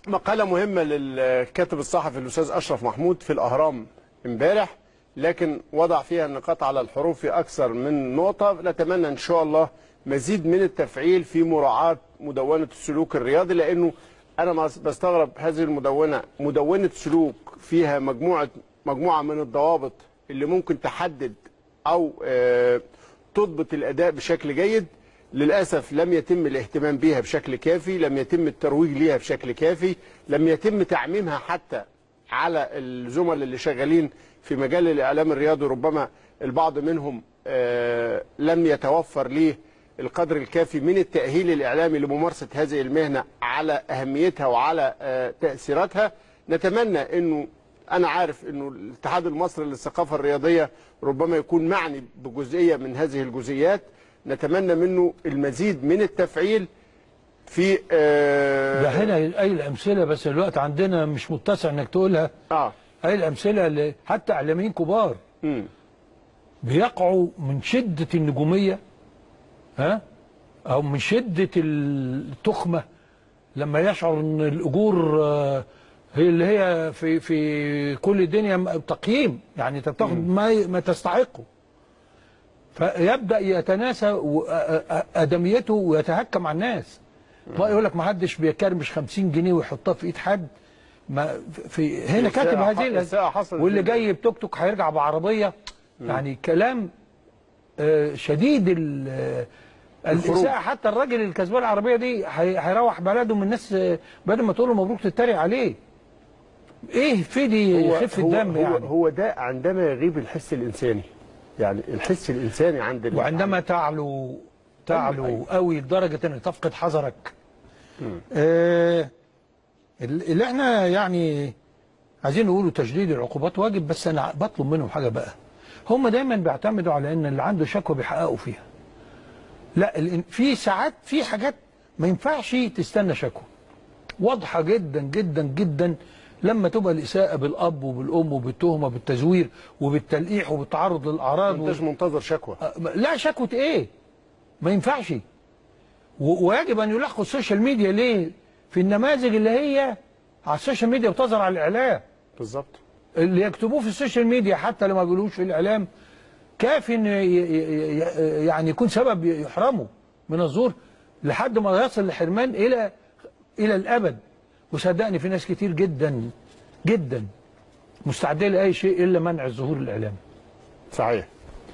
مقالة مهمة للكاتب الصحفي الأستاذ أشرف محمود في الأهرام امبارح لكن وضع فيها النقاط على الحروف في أكثر من نقطة نتمنى إن شاء الله مزيد من التفعيل في مراعاة مدونة السلوك الرياضي لأنه أنا مس- بستغرب هذه المدونة مدونة سلوك فيها مجموعة مجموعة من الضوابط اللي ممكن تحدد أو آه، تضبط الأداء بشكل جيد للأسف لم يتم الاهتمام بها بشكل كافي لم يتم الترويج ليها بشكل كافي لم يتم تعميمها حتى على الزملاء اللي شغالين في مجال الإعلام الرياضي ربما البعض منهم آه، لم يتوفر ليه القدر الكافي من التأهيل الإعلامي لممارسة هذه المهنة على أهميتها وعلى آه، تأثيراتها نتمنى أنه أنا عارف أنه الاتحاد المصري للثقافة الرياضية ربما يكون معني بجزئية من هذه الجزئيات نتمنى منه المزيد من التفعيل في آه ده هنا اي الامثله بس الوقت عندنا مش متسع انك تقولها اه اي الامثله اللي حتى اعلاميين كبار مم. بيقعوا من شده النجوميه ها او من شده التخمه لما يشعر ان الاجور آه، هي اللي هي في في كل الدنيا م- تقييم يعني انت بتاخد ما ما تستحقه فيبدا يتناسى و- آ- آ- ادميته ويتهكم على الناس بقى يقول لك ما حدش بيكرمش 50 جنيه ويحطها في ايد حد ما في هنا كاتب الساعة ح- هذه الساعة حصلت واللي جدا. جاي بتوك توك هيرجع بعربيه يعني كلام آه، شديد ال- آه، الاساءه حتى الراجل اللي كسبان العربيه دي هي- هيروح بلده من الناس آه، بدل ما تقول له مبروك تتريق عليه ايه في دي خفه هو, دم هو, يعني هو ده عندما يغيب الحس الإنساني يعني الحس الإنساني عند ال- وعندما تعلو تعلو أيوة. قوي لدرجه انك تفقد حذرك آه اللي احنا يعني عايزين نقوله تشديد العقوبات واجب بس انا بطلب منهم حاجه بقى هم دايما بيعتمدوا على ان اللي عنده شكوى بيحققوا فيها لا ال- في ساعات في حاجات ما ينفعش تستنى شكوى واضحه جدا جدا جدا لما تبقى الاساءه بالاب وبالام وبالتهمه بالتزوير وبالتلقيح وبالتعرض للاعراض ما انتش منتظر شكوى لا شكوى ايه ما ينفعش و- ويجب ان يلحقوا السوشيال ميديا ليه في النماذج اللي هي على السوشيال ميديا بتظهر على الاعلام بالظبط اللي يكتبوه في السوشيال ميديا حتى لو ما بيقولوش في الاعلام كافي ان ي- ي- ي- يعني يكون سبب يحرمه من الظهور لحد ما يصل الحرمان الى الى الابد وصدقني في ناس كتير جدا جدا مستعده لاي شيء الا منع الظهور الاعلامي صحيح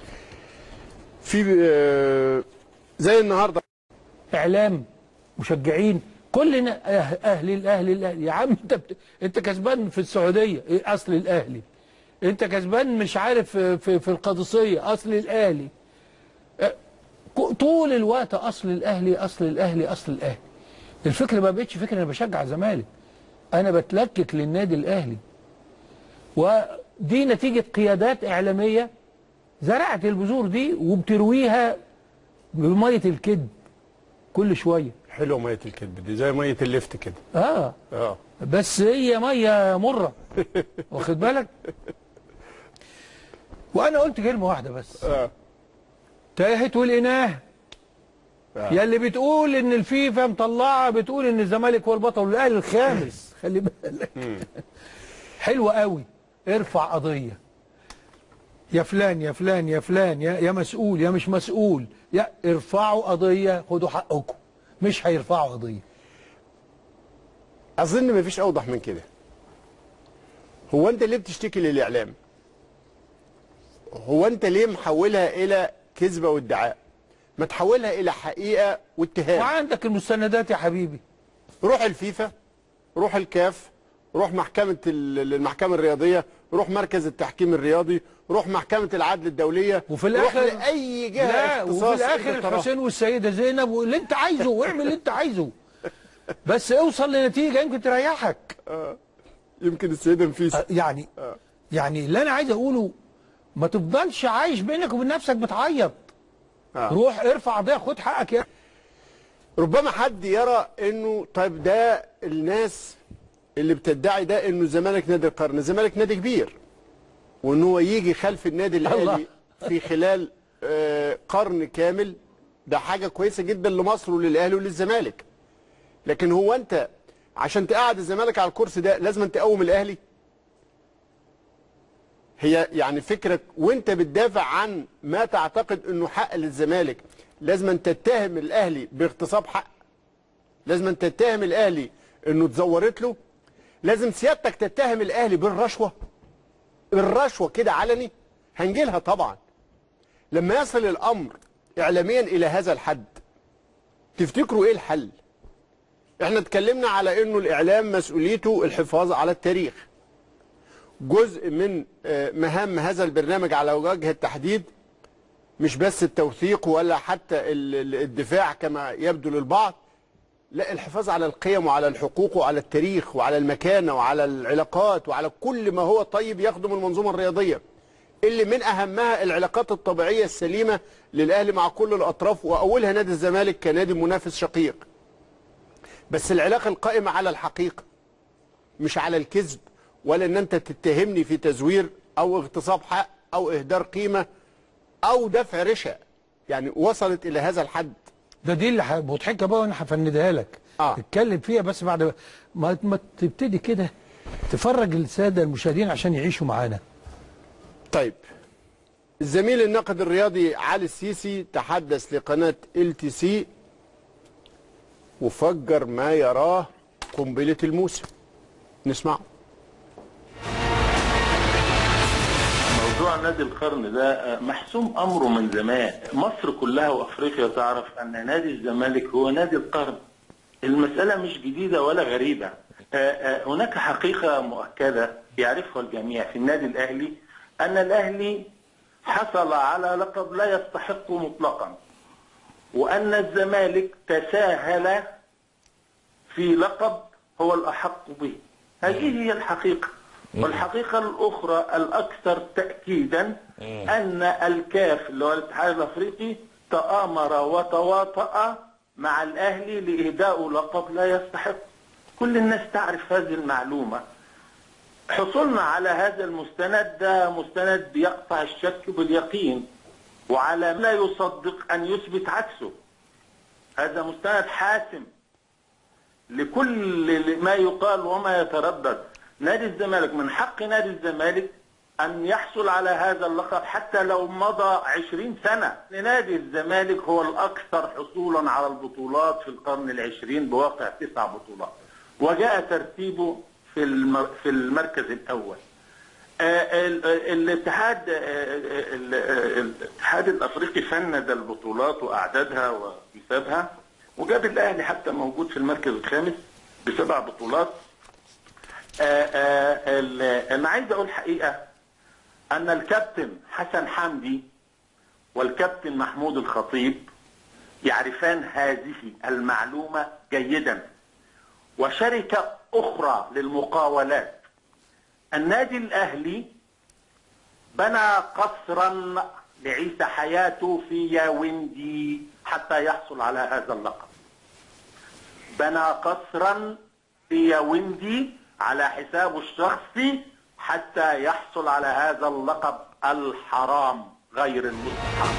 في آه، زي النهارده اعلام مشجعين كلنا أه- اهلي الاهلي الاهلي يا عم انت بت... انت كسبان في السعوديه إيه اصل الاهلي انت كسبان مش عارف في في, في القادسيه اصل الاهلي أه، ك- طول الوقت اصل الاهلي اصل الاهلي اصل الاهلي الفكره ما بقتش فكره انا بشجع الزمالك انا بتلكك للنادي الاهلي ودي نتيجه قيادات اعلاميه زرعت البذور دي وبترويها بميه الكذب كل شويه حلوه ميه الكذب دي زي ميه اللفت كده اه اه بس هي ميه مره واخد بالك وانا قلت كلمه واحده بس اه تاهت والاناه آه. يا اللي بتقول ان الفيفا مطلعه بتقول ان الزمالك هو البطل والاهلي الخامس خلي بالك حلوه قوي ارفع قضيه يا فلان يا فلان يا فلان يا, يا مسؤول يا مش مسؤول يا ارفعوا قضيه خدوا حقكم مش هيرفعوا قضيه اظن مفيش اوضح من كده هو انت ليه بتشتكي للاعلام هو انت ليه محولها الى كذبه وادعاء ما تحولها الى حقيقه واتهام وعندك المستندات يا حبيبي روح الفيفا روح الكاف روح محكمة ال- المحكمة الرياضية روح مركز التحكيم الرياضي روح محكمة العدل الدولية وفي روح الآخر- لأي جهة لا اختصاص وفي الاخر أنت تراها. الحسين والسيده زينب واللي انت عايزه واعمل اللي انت عايزه بس اوصل لنتيجه يمكن تريحك يمكن السيدة نفيسة أه، يعني يعني اللي انا عايز اقوله ما تفضلش عايش بينك وبين نفسك بتعيط آه. روح ارفع قضيه خد حقك يا ربما حد يرى انه طيب ده الناس اللي بتدعي ده انه الزمالك نادي القرن الزمالك نادي كبير وان هو يجي خلف النادي الله. الاهلي في خلال آه، قرن كامل ده حاجه كويسه جدا لمصر وللاهلي وللزمالك لكن هو انت عشان تقعد الزمالك على الكرسي ده لازم تقوم الاهلي هي يعني فكرك وانت بتدافع عن ما تعتقد انه حق للزمالك لازم تتهم الاهلي باغتصاب حق لازم تتهم الاهلي انه اتزورت له لازم سيادتك تتهم الاهلي بالرشوه الرشوه كده علني هنجيلها طبعا لما يصل الامر اعلاميا الى هذا الحد تفتكروا ايه الحل احنا اتكلمنا على انه الاعلام مسؤوليته الحفاظ على التاريخ جزء من آه، مهام هذا البرنامج على وجه التحديد مش بس التوثيق ولا حتى ال- ال- الدفاع كما يبدو للبعض لا الحفاظ على القيم وعلى الحقوق وعلى التاريخ وعلى المكانة وعلى العلاقات وعلى كل ما هو طيب يخدم المنظومة الرياضية اللي من أهمها العلاقات الطبيعية السليمة للأهلي مع كل الأطراف وأولها نادي الزمالك كنادي منافس شقيق بس العلاقة القائمة على الحقيقة مش على الكذب ولا ان انت تتهمني في تزوير او اغتصاب حق او اهدار قيمة او دفع رشا يعني وصلت الى هذا الحد ده دي اللي ح- مضحكه بقى وانا هفندها لك آه. اتكلم فيها بس بعد ما, ما تبتدي كده تفرج الساده المشاهدين عشان يعيشوا معانا طيب الزميل الناقد الرياضي علي السيسي تحدث لقناة ال تي سي وفجر ما يراه قنبلة الموسم نسمعه موضوع نادي القرن ده محسوم امره من زمان مصر كلها وافريقيا تعرف ان نادي الزمالك هو نادي القرن المسألة مش جديدة ولا غريبة آه، آه، هناك حقيقة مؤكدة يعرفها الجميع في النادي الأهلي أن الأهلي حصل على لقب لا يستحق مطلقا وأن الزمالك تساهل في لقب هو الأحق به هذه هي الحقيقة والحقيقة الأخرى الأكثر تأكيدا أن الكاف اللي هو الاتحاد الأفريقي تآمر وتواطأ مع الأهلي لإهداء لقب لا يستحق كل الناس تعرف هذه المعلومة حصولنا على هذا المستند ده مستند يقطع الشك باليقين وعلى لا يصدق أن يثبت عكسه هذا مستند حاسم لكل ما يقال وما يتردد نادي الزمالك من حق نادي الزمالك أن يحصل على هذا اللقب حتى لو مضى عشرين سنة نادي الزمالك هو الأكثر حصولا على البطولات في القرن العشرين بواقع تسع بطولات وجاء ترتيبه في المر- في المركز الأول آه، ال- ال- الاتحاد آه، ال- ال- الاتحاد الافريقي فند البطولات واعدادها وحسابها وجاب الاهلي حتى موجود في المركز الخامس بسبع بطولات آه، آه، ال- انا عايز اقول حقيقه ان الكابتن حسن حمدي والكابتن محمود الخطيب يعرفان هذه المعلومه جيدا وشركه اخرى للمقاولات النادي الاهلي بنى قصرا لعيسى حياته في ياوندي حتى يحصل على هذا اللقب بنى قصرا في ياوندي على حسابه الشخصي حتى يحصل على هذا اللقب الحرام غير المستحق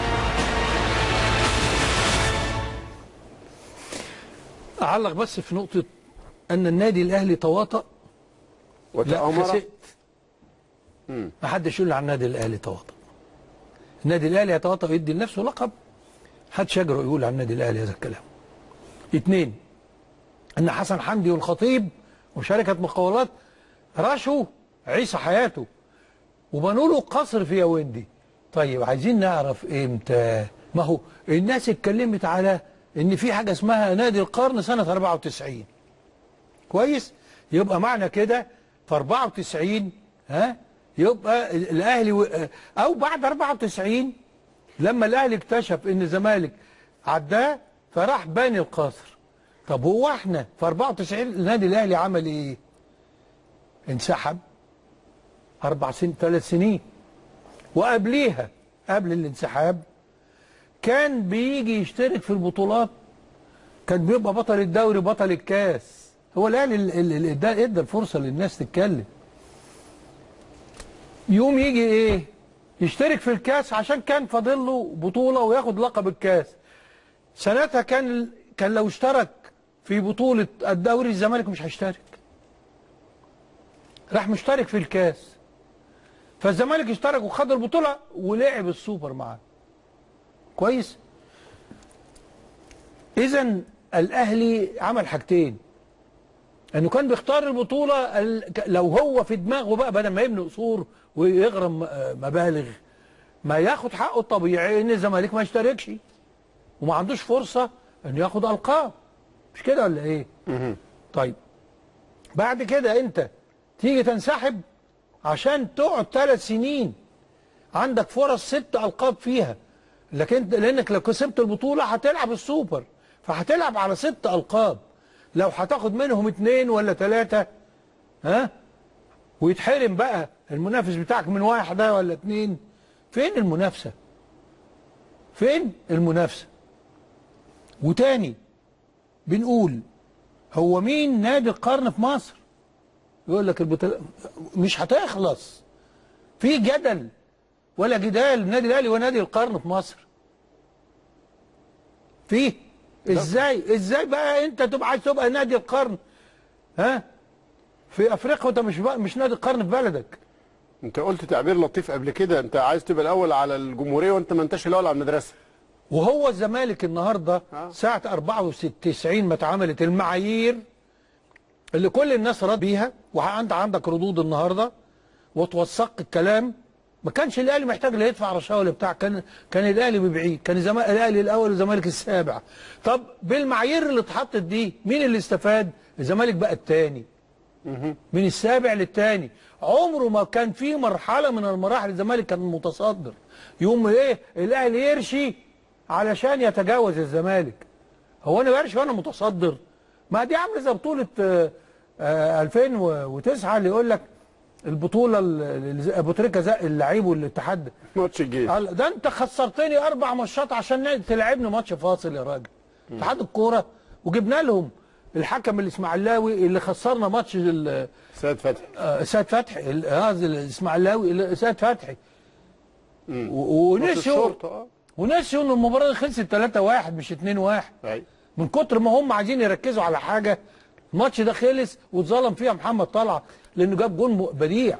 اعلق بس في نقطه ان النادي الاهلي تواطأ لا وتأمر خسئت ما حدش يقول عن النادي الاهلي تواطأ النادي الاهلي يتواطأ ويدي لنفسه لقب حدش يجرؤ يقول عن النادي الاهلي هذا الكلام اثنين ان حسن حمدي والخطيب وشركه مقاولات رشوا عيسى حياته وبنوا له قصر في ياوندي طيب عايزين نعرف امتى ما هو الناس اتكلمت على ان في حاجه اسمها نادي القرن سنه 94 كويس يبقى معنى كده في 94 ها يبقى الاهلي و... او بعد 94 لما الاهلي اكتشف ان الزمالك عداه فراح باني القصر طب هو احنا في 94 النادي الاهلي عمل ايه؟ انسحب اربع سنين ثلاث سنين وقبليها قبل الانسحاب كان بيجي يشترك في البطولات كان بيبقى بطل الدوري بطل الكاس هو الاهلي ال- ال- ال- ده ادى الفرصه للناس تتكلم يوم يجي ايه يشترك في الكاس عشان كان فاضل له بطوله وياخد لقب الكاس سنتها كان كان لو اشترك في بطوله الدوري الزمالك مش هيشترك راح مشترك في الكاس فالزمالك اشترك وخد البطوله ولعب السوبر معاه كويس اذا الاهلي عمل حاجتين انه كان بيختار البطوله ال- ك- لو هو في دماغه بقى بدل ما يبني قصور ويغرم آه، مبالغ ما ياخد حقه الطبيعي ان الزمالك ما يشتركش وما عندوش فرصه انه ياخد القاب مش كده ولا ايه؟ طيب بعد كده انت تيجي تنسحب عشان تقعد ثلاث سنين عندك فرص ست القاب فيها لكن انت لانك لو كسبت البطوله هتلعب السوبر فهتلعب على ست القاب لو هتاخد منهم اتنين ولا ثلاثه ها ويتحرم بقى المنافس بتاعك من واحده ولا اتنين فين المنافسه؟ فين المنافسه؟ وتاني بنقول هو مين نادي القرن في مصر؟ يقول لك البطولة مش هتخلص في جدل ولا جدال النادي الاهلي ونادي القرن في مصر في ازاي ازاي بقى انت تبقى عايز تبقى نادي القرن ها في افريقيا وانت مش بقى مش نادي القرن في بلدك انت قلت تعبير لطيف قبل كده انت عايز تبقى الاول على الجمهوريه وانت ما انتش الاول على المدرسه وهو الزمالك النهارده آه. ساعه 94 ما اتعملت المعايير اللي كل الناس رد بيها وانت عندك ردود النهارده وتوثق الكلام ما كانش الاهلي محتاج لا يدفع رشاوى ولا بتاع كان كان الاهلي ببعيد كان الزمالك الاهلي الاول والزمالك السابع طب بالمعايير اللي اتحطت دي مين اللي استفاد الزمالك بقى الثاني من السابع للثاني عمره ما كان في مرحله من المراحل الزمالك كان متصدر يوم ايه الاهلي يرشي علشان يتجاوز الزمالك هو انا برشي وانا متصدر ما دي عامله زي بطوله آه، آه، 2009 اللي يقول لك البطوله اللي ابو تريكه زق اللعيب والاتحاد ماتش الجيش قال ده انت خسرتني اربع ماتشات عشان تلعبني ماتش فاصل يا راجل اتحاد الكوره وجبنا لهم الحكم الاسماعيلاوي اللي خسرنا ماتش ال- سيد فتحي آه، سيد فتحي ال- هذا الاسماعيلاوي ال- سيد فتحي و- ماتش ونسيوا الشرطه اه ونسيوا ان المباراه دي خلصت 3-1 مش 2-1 أيوة. من كتر ما هم عايزين يركزوا على حاجه الماتش ده خلص واتظلم فيها محمد طلعت لانه جاب جون م- بديع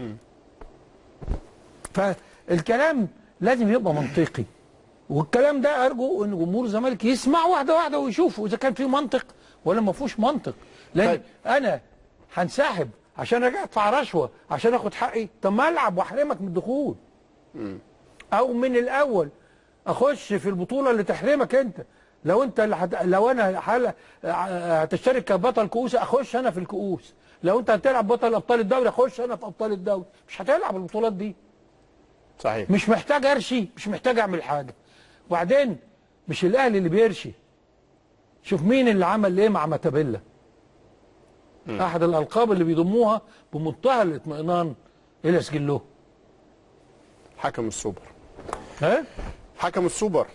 فالكلام لازم يبقى منطقي والكلام ده ارجو ان جمهور الزمالك يسمع واحده واحده ويشوفوا اذا كان في منطق ولا ما فيهوش منطق لان طيب. انا هنسحب عشان ارجع ادفع رشوه عشان اخد حقي طب ما العب واحرمك من الدخول او من الاول اخش في البطوله اللي تحرمك انت لو انت اللي حت... لو انا حال... هتشترك كبطل كؤوس اخش انا في الكؤوس لو انت هتلعب بطل ابطال الدوري اخش انا في ابطال الدوري مش هتلعب البطولات دي صحيح مش محتاج ارشي مش محتاج اعمل حاجه وبعدين مش الاهلي اللي بيرشي شوف مين اللي عمل ايه مع ماتابيلا احد الالقاب اللي بيضموها بمنتهى الاطمئنان الى سجله حكم السوبر ها حكم السوبر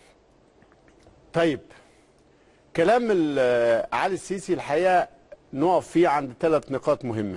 طيب كلام ال- علي السيسي الحقيقه نقف فيه عند ثلاث نقاط مهمه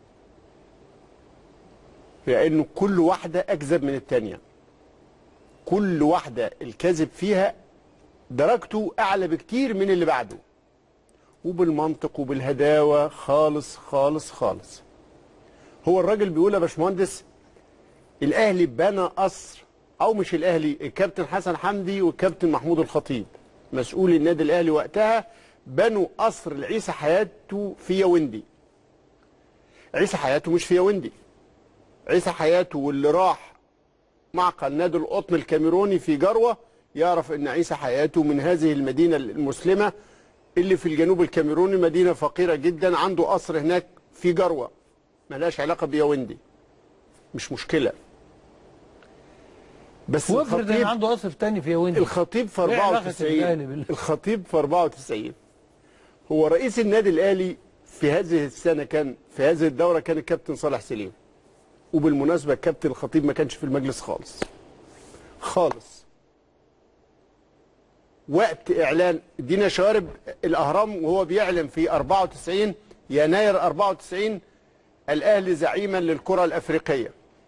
لانه كل واحده اكذب من الثانيه كل واحده الكذب فيها درجته اعلى بكتير من اللي بعده وبالمنطق وبالهداوه خالص خالص خالص هو الراجل بيقول يا باشمهندس الاهلي بنى قصر او مش الاهلي الكابتن حسن حمدي والكابتن محمود الخطيب مسؤول النادي الاهلي وقتها بنوا قصر لعيسى حياته في ياوندي عيسى حياته مش في ياوندي عيسى حياته واللي راح معقل نادي القطن الكاميروني في جروه يعرف ان عيسى حياته من هذه المدينه المسلمه اللي في الجنوب الكاميروني مدينه فقيره جدا عنده قصر هناك في جروه ملهاش علاقه بياوندي مش مشكله بس وافرض ان الخطيب عنده قصر تاني في ويندي الخطيب في إيه علاقة 94 الأهلي بال- الخطيب في 94 هو رئيس النادي الاهلي في هذه السنه كان في هذه الدوره كان الكابتن صالح سليم وبالمناسبه الكابتن الخطيب ما كانش في المجلس خالص خالص وقت اعلان دينا شوارب الاهرام وهو بيعلن في 94 يناير 94 الاهلي زعيما للكره الافريقيه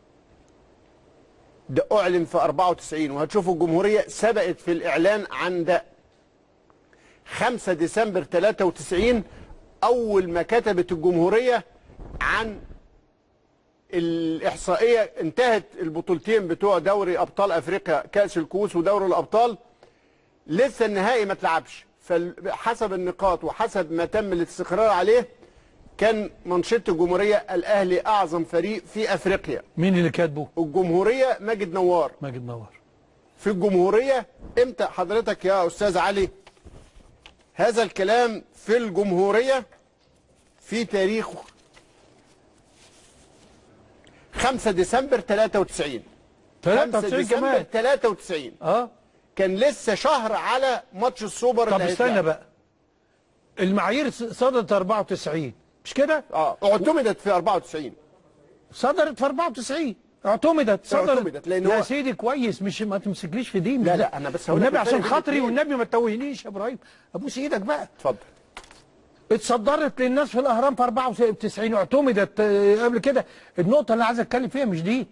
ده اعلن في 94 وهتشوفوا الجمهوريه سبقت في الاعلان عن ده 5 ديسمبر 93 اول ما كتبت الجمهوريه عن الاحصائيه انتهت البطولتين بتوع دوري ابطال افريقيا كاس الكؤوس ودوري الابطال لسه النهائي ما اتلعبش فحسب النقاط وحسب ما تم الاستقرار عليه كان منشطه الجمهوريه الاهلي اعظم فريق في افريقيا مين اللي كاتبه؟ الجمهوريه ماجد نوار ماجد نور في الجمهوريه امتى حضرتك يا استاذ علي هذا الكلام في الجمهوريه في تاريخ 5 ديسمبر 93 5 93 ديسمبر كمان 93 اه كان لسه شهر على ماتش السوبر طب اللي استنى هيتلعب. بقى المعايير صدرت 94 مش كده؟ اه اعتمدت في 94 صدرت في 94 اعتمدت صدرت اعتمدت، لأن يا هو- سيدي كويس مش ما تمسكليش في دي مش لا، ده. لا، أنا بس هقول لك والنبي الفرق عشان بين خاطري الاتنين. والنبي ما تتوهنيش يا ابراهيم ابوس ايدك بقى اتفضل اتصدرت للناس في الاهرام في 94 اعتمدت آه، قبل كده النقطه اللي عايز اتكلم فيها مش دي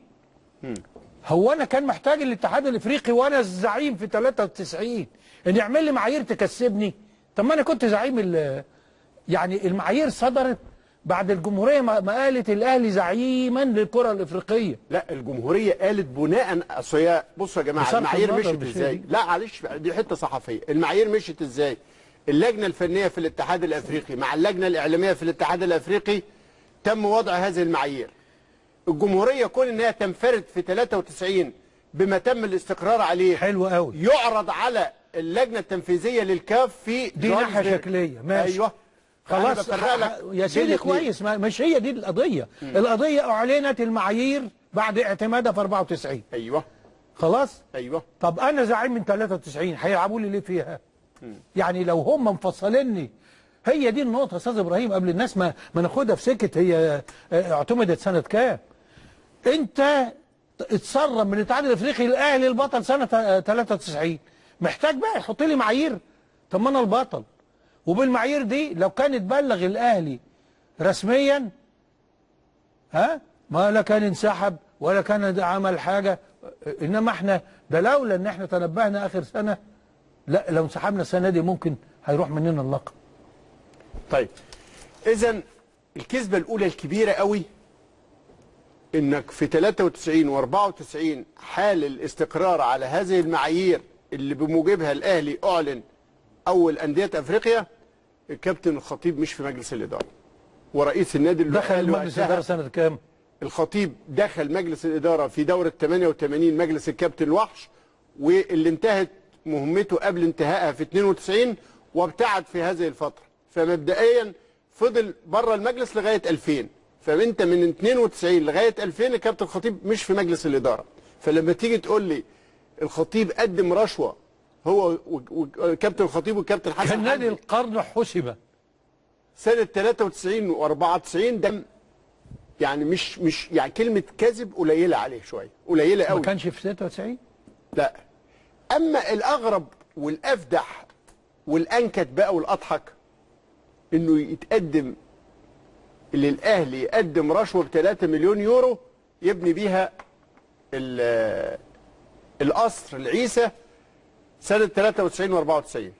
هو انا كان محتاج الاتحاد الافريقي وانا الزعيم في 93 ان يعمل لي معايير تكسبني طب ما انا كنت زعيم ال- يعني المعايير صدرت بعد الجمهوريه ما ما قالت الاهلي زعيما للكره الافريقيه لا الجمهوريه قالت بناء اصل هي بصوا يا جماعه بصرف المعايير النظر مشيت بالشيء ازاي دي. لا معلش دي حته صحفيه المعايير مشيت ازاي اللجنه الفنيه في الاتحاد الافريقي مع اللجنه الاعلاميه في الاتحاد الافريقي تم وضع هذه المعايير الجمهوريه كون انها تنفرد في 93 بما تم الاستقرار عليه حلو قوي يعرض على اللجنه التنفيذيه للكاف في دي ناحيه جوهانسبرج. شكليه ماشي ايوه خلاص أنا بفرق لك ح- يا بين سيدي الاتنين. كويس ما مش هي دي القضيه القضيه اعلنت المعايير بعد اعتمادها في 94 ايوه خلاص ايوه طب انا زعيم من 93 هيلعبوا لي ليه فيها يعني لو هم مفصليني هي دي النقطه يا استاذ ابراهيم قبل الناس ما ما ناخدها في سكه هي آه، اعتمدت سنه كام انت اتسرب من الاتحاد الافريقي الاهلي البطل سنه آه، 93 محتاج بقى يحط لي معايير طب ما انا البطل وبالمعايير دي لو كان اتبلغ الاهلي رسميا ها ما لا كان انسحب ولا كان عمل حاجه انما احنا ده لولا ان احنا تنبهنا اخر سنه لا لو انسحبنا السنه دي ممكن هيروح مننا اللقب طيب اذا الكذبه الاولى الكبيره قوي انك في 93 و94 حال الاستقرار على هذه المعايير اللي بموجبها الاهلي اعلن اول انديه افريقيا الكابتن الخطيب مش في مجلس الاداره ورئيس النادي اللي دخل قال مجلس وقتها الاداره سنه كام؟ الخطيب دخل مجلس الإدارة في دورة 88 مجلس الكابتن الوحش واللي انتهت مهمته قبل انتهائها في 92 وابتعد في هذه الفترة فمبدئيا فضل بره المجلس لغاية 2000 فانت من 92 لغاية 2000 الكابتن الخطيب مش في مجلس الإدارة فلما تيجي تقول لي الخطيب قدم رشوة هو وكابتن الخطيب والكابتن حسن كان نادي حمدي القرن حسب سنة 93 و94 ده يعني مش مش يعني كلمة كذب قليلة عليه شوية قليلة ما قوي كانش في 96 لا أما الأغرب والأفدح والأنكت بقى والأضحك إنه يتقدم للأهلي يقدم رشوة ب 3 مليون يورو يبني بيها ال- القصر العيسى سنة 93 و 94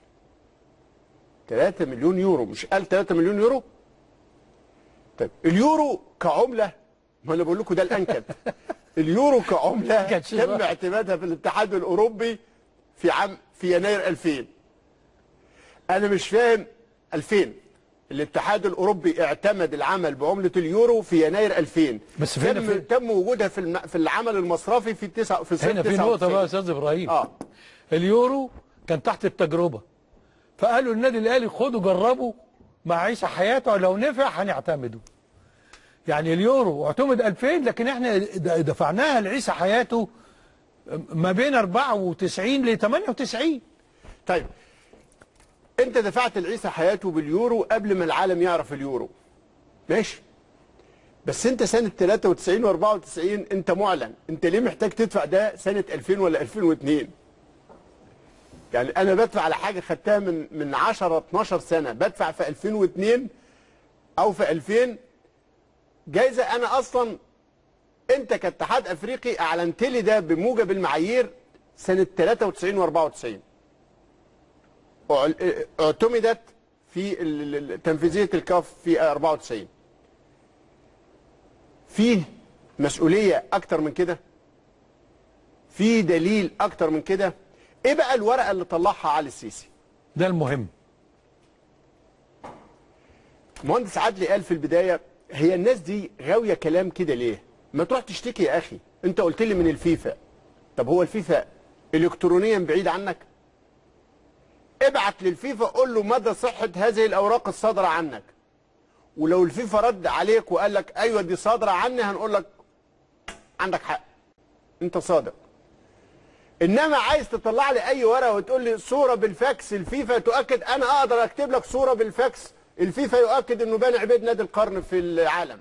3 مليون يورو مش قال 3 مليون يورو طيب اليورو كعملة ما انا بقول لكم ده الانكد اليورو كعملة كانت شيء تم رائع. اعتمادها في الاتحاد الاوروبي في عام في يناير 2000 انا مش فاهم 2000 الاتحاد الاوروبي اعتمد العمل بعمله اليورو في يناير 2000 بس فين- تم فين؟ تم وجودها في الم... في العمل المصرفي في التسع في هنا في نقطه بقى يا استاذ ابراهيم اه اليورو كان تحت التجربه فقالوا النادي الاهلي خدوا جربوا مع عيسى حياته لو نفع هنعتمده يعني اليورو اعتمد 2000 لكن احنا د- دفعناها لعيسى حياته ما بين 94 ل 98 طيب انت دفعت لعيسى حياته باليورو قبل ما العالم يعرف اليورو ماشي بس انت سنه 93 و94 انت معلن انت ليه محتاج تدفع ده سنه 2000 ولا 2002 يعني انا بدفع على حاجه خدتها من من 10 12 سنه بدفع في 2002 او في 2000 جايزه انا اصلا انت كاتحاد افريقي اعلنت لي ده بموجب المعايير سنه 93 و94 أعل- اعتمدت في ال- ال- ال- تنفيذيه الكاف في 94 فيه مسؤوليه اكتر من كده في دليل اكتر من كده ايه بقى الورقه اللي طلعها علي السيسي ده المهم مهندس عدلي قال في البدايه هي الناس دي غاويه كلام كده ليه ما تروح تشتكي يا اخي انت قلت لي من الفيفا طب هو الفيفا الكترونيا بعيد عنك ابعت للفيفا قول له مدى صحه هذه الاوراق الصادره عنك ولو الفيفا رد عليك وقال لك ايوه دي صادره عني هنقول لك عندك حق انت صادق انما عايز تطلع لي اي ورقه وتقول لي صوره بالفاكس الفيفا تؤكد انا اقدر اكتب لك صوره بالفاكس الفيفا يؤكد انه بني عبيد نادي القرن في العالم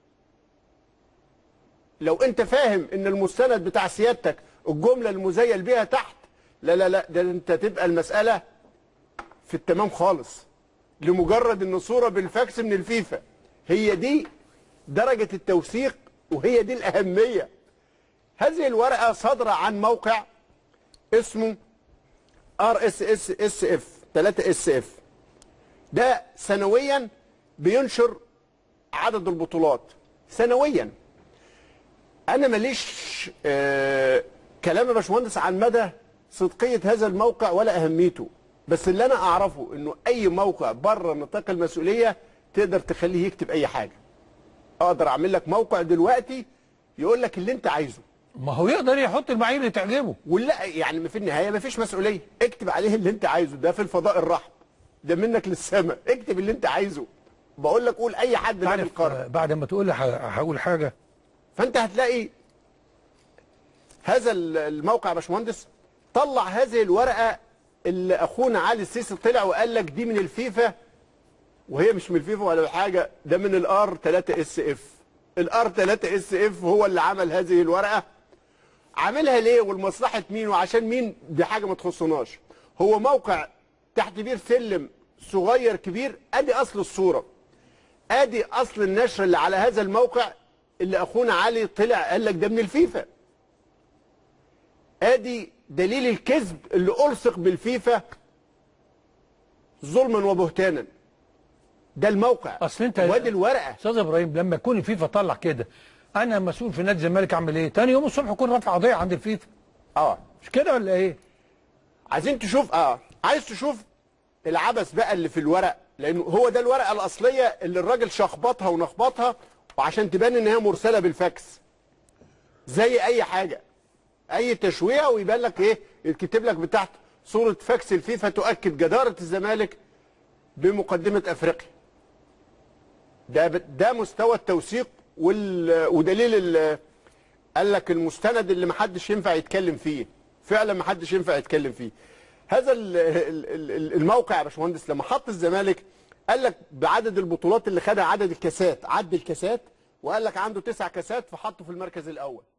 لو انت فاهم ان المستند بتاع سيادتك الجمله المزيل بيها تحت لا لا لا ده انت تبقى المساله في التمام خالص لمجرد ان صوره بالفاكس من الفيفا هي دي درجه التوثيق وهي دي الاهميه هذه الورقه صادره عن موقع اسمه ار اس اس اس اف 3 اس اف ده سنويا بينشر عدد البطولات سنويا انا ماليش آه كلام يا باشمهندس عن مدى صدقيه هذا الموقع ولا اهميته بس اللي انا اعرفه انه اي موقع بره نطاق المسؤوليه تقدر تخليه يكتب اي حاجه اقدر اعمل لك موقع دلوقتي يقول لك اللي انت عايزه ما هو يقدر يحط المعايير اللي تعجبه ولا يعني في النهايه ما فيش مسؤوليه اكتب عليه اللي انت عايزه ده في الفضاء الرحب ده منك للسماء اكتب اللي انت عايزه بقول لك قول اي حد نادي تعرف القرن آه، بعد ما تقول لي ه- هقول حاجه فانت هتلاقي هذا ال- الموقع يا باشمهندس طلع هذه الورقه اللي اخونا علي السيسي طلع وقال لك دي من الفيفا وهي مش من الفيفا ولا حاجه ده من الار 3 اس اف الار 3 اس اف هو اللي عمل هذه الورقه عاملها ليه ولمصلحه مين وعشان مين دي حاجه ما تخصناش هو موقع تحت بير سلم صغير كبير ادي اصل الصوره ادي اصل النشر اللي على هذا الموقع اللي اخونا علي طلع قال لك ده من الفيفا ادي دليل الكذب اللي الصق بالفيفا ظلما وبهتانا ده الموقع اصل انت وادي الورقه استاذ ابراهيم لما يكون الفيفا طلع كده انا مسؤول في نادي الزمالك اعمل ايه؟ تاني يوم الصبح اكون رافع قضيه عند الفيفا اه مش كده ولا ايه؟ عايزين تشوف اه عايز تشوف العبث بقى اللي في الورق لانه هو ده الورقه الاصليه اللي الراجل شخبطها ونخبطها وعشان تبان ان هي مرسله بالفاكس زي اي حاجه اي تشويه ويبان لك ايه يتكتب لك بتحت صوره فاكس الفيفا تؤكد جداره الزمالك بمقدمه افريقيا ده ده مستوى التوثيق وال... ودليل ال... قال لك المستند اللي محدش ينفع يتكلم فيه فعلا محدش ينفع يتكلم فيه هذا ال- ال- ال- الموقع يا باشمهندس لما حط الزمالك قال لك بعدد البطولات اللي خدها عدد الكاسات عد الكاسات وقال لك عنده تسع كاسات فحطه في المركز الاول